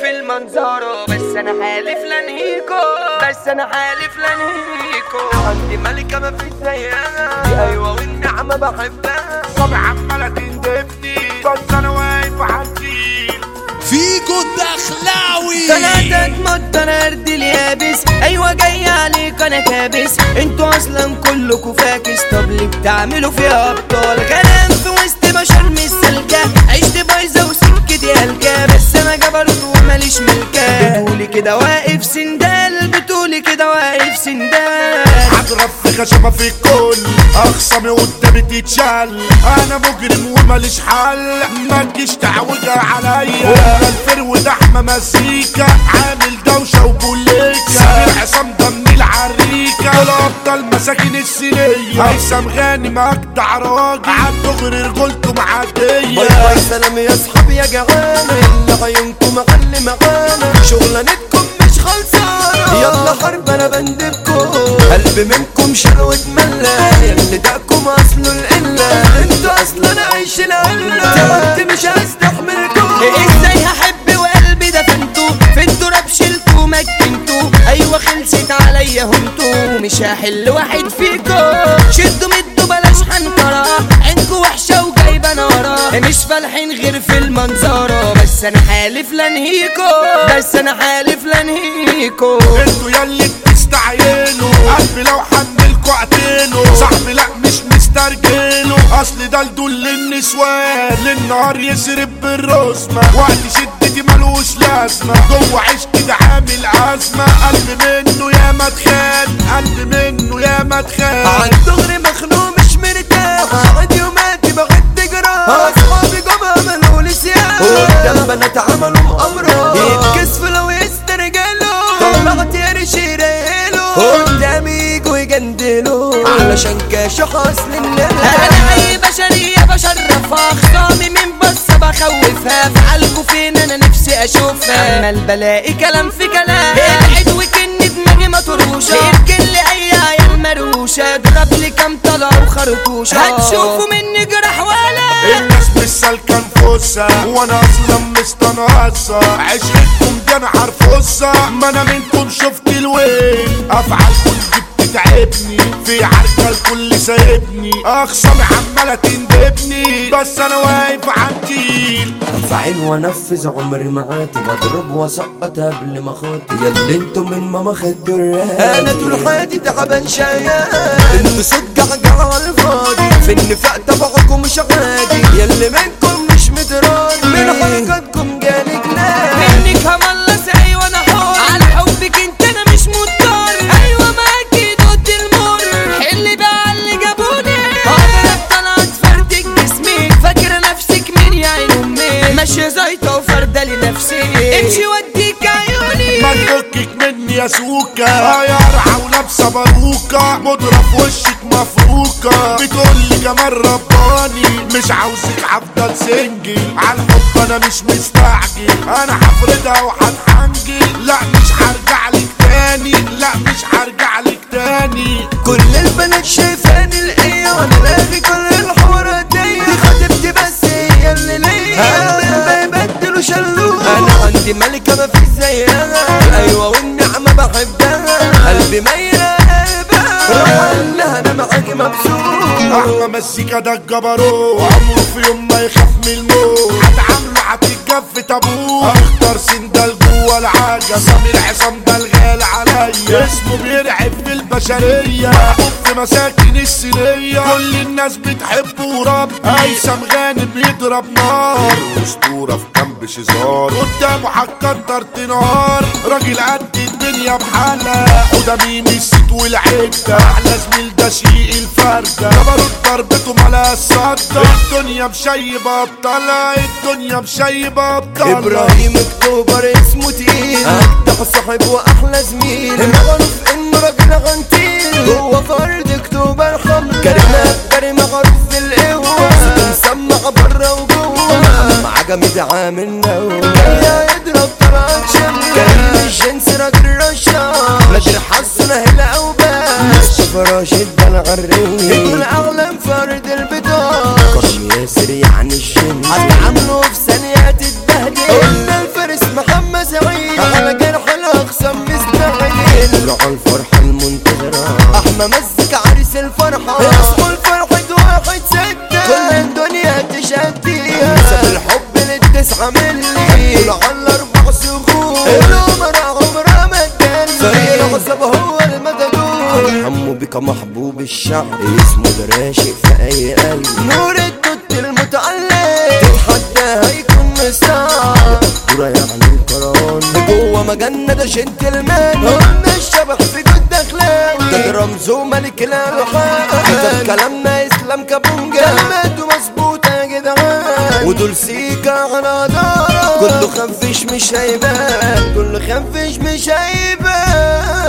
في المنظرة بس انا حالف لانهيكو بس انا حالف لانهيكو عندي ملكة ما فيش زيها دي ايوه والنعمة بحبها صبع عمالة تندبني بس انا واقف عالجيل فيجو الدخلاوي ثلاثة مد انا ارض اليابس ايوه جاي عليك انا كابس انتوا اصلا كلكوا فاكس طب ليه بتعملوا فيها ابطال غنام في وسط بشر مش سالكة عشت بايظة وسكتي هلكة بس انا جبروت وماليش ملكة بتقولي كده واقف سندال بتقولي كده واقف سندال هضرب في خشبة في الكل اخصمي قدامي تتشال انا مجرم وماليش حل ما تجيش تعوجها عليا الفرو ده احمى مزيكا عامل دوشة وبوليكا سمير عصام ده من العريكة دول ابطال مساكن السنية هيثم غانم اجدع راجل عالدغري رجولته معدية باي باي سلام يا اصحابي يا جعانة يلا عيونكم معلي معانا شغلانتكم مش خلصانة يلا حرب انا بندبكم قلبي منكم شلوة ملا يلي دقكم اصله القلة انتوا اصلا عايش القلة تعبت مش هستحملكم ازاي هحب وقلبي دفنتوا فانتوا راب شلتوا مكنتوا ايوه خلصت عليا هنتوا مش هحل واحد فيكم شدوا مدوا بلاش حنطرة عينكوا وحشة وجايبة نارة مش فالحين غير في المنظرة بس انا حالف لانهيكو بس انا حالف لانهيكو انتوا ياللي بتستعينوا قلبي لو حملكوا اقتله صاحبي لا مش مسترجله اصل ده لدول النسوان للنهار يسرب بالرسمة وقت شدتي ملوش لازمة جوه عشقي ده عامل ازمة قلب منه يا ما اتخان قلب منه يا ما اتخان عن دغري مخنوق مش مرتاح قعد يوماتي بغد جراح اصحابي جم عملوا لي سياح قدام بنات عملوا مؤامرة يتكسفوا لو يسترجلوا طلعت قرش يريلوا قدامي يجوا يجندلوا علشان كاشح اصل الناس انا اي بشرية بشرفها خصامي من بصة بخوفها افعالكوا فين انا نفسي اشوفها عمال بلاقي كلام في كلام ابعد وكن دماغي مطروشة يمكن لي اي عيال مروشة اضرب لي كام طلع وخرطوشة هتشوفوا مني جرح ولا الناس مش سالكة نفوسها وانا اصلا مستنقصة عشقتكم ده انا عارفوسها ما انا منكم شفت الويل افعالكم دي بتتعبني في عركة الكل سايبني اخصامي عمالة تندبني بس انا واقف عالجيل فعيل وانفذ عمري معاتي بضرب واسقط قبل ما خاطي ياللي انتوا من ماما خدوا الراب انا طول حياتي تعبان شيان انتوا صوت جعجع على الفاضي في النفاق تبعكم مش عادي ياللي منكم مش متراضي من حركاتكم جالي جنان منك هملص ايوه انا حر على حبك انت انا مش مضطر ايوه معاكي ضد المر حل بقى اللي جابوني انا طلعت فردك جسمي فاكره نفسك مين يا عين امي ماشيه زيطه وفرده لنفسي امشي وديك عيوني ما تفكك مني يا سوكا اه يا رعا ولابسه باروكه مضرب وشك مفروكه بتقولي جمال رباني مش عاوزك هفضل سنجل عالحب انا مش مستعجل انا هفردها وهتحنجل لا مش هرجع لك تاني لا مش هرجع لك تاني كل البنات شايفاني الايه وانا لاغي كل الحوارات دي دي خطيبتي بس هي اللي ليا انا بيبدلوا شلوها انا عندي ملكه ما فيش زيها ايوه والنعمه بحبها قلبي ميله قلبها انها انا معاكي مبسوط احمى مسيكا ده الجبروت عمره في يوم ما يخاف من الموت هتعامله هتتجف تابوت اختار سندال جوه العجل سمير عصام ده الغالي عليا اسمه بيرعب في البشريه محبوب في مساكن السنيه كل الناس بتحبه ورب هيثم غانم بيضرب نار اسطوره في كامب شيزار قدامه هتكتر نار راجل قد الدنيا بحالها وده مين الست والعده احلى زميل ده شيء الفرده جبروت ضربته ملا الصدى الدنيا مشيبه ابطالها الدنيا مشيبه ابطالها ابراهيم اكتوبر اسمه تقيل اجدع صاحب واحلى زميل معروف انه راجل غنتيل هو فرد اكتوبر حمل كريم كريم معروف في القوة صوته مسمع بره وجوه مع جامد عامل نو جاي يضرب طلعت شمل كريم الجنس راجل رشاش بدر حسن هلا او باش فراشد ده العريس يكون اعلم فرد البدار كرم ياسر يعني الجن هتعامله في ثانية تتبهدل قلنا الفارس محمد فرحة اصحوا الفرحة واحد ستة كل الدنيا تشديها ساب الحب للتسعة ملي طول على اربع سخون العمر عمرها ما تدلي فريق العصب هو المدلول حمو بك محبوب الشعب اسمه ده راشق في اي قلب نور الدود المتعلق تتحدى هيكون مستعب دورة يعني الكران جوه مجنة ده جنتلمان هم الشبح في جد دخلاوي ده رمزه ملك الالحان كتب كلامنا اسلام كابونجا كلماته مظبوطة يا جدعان ودول سيكا على دارة كله خفش مش هيبان كله خفش مش هيبان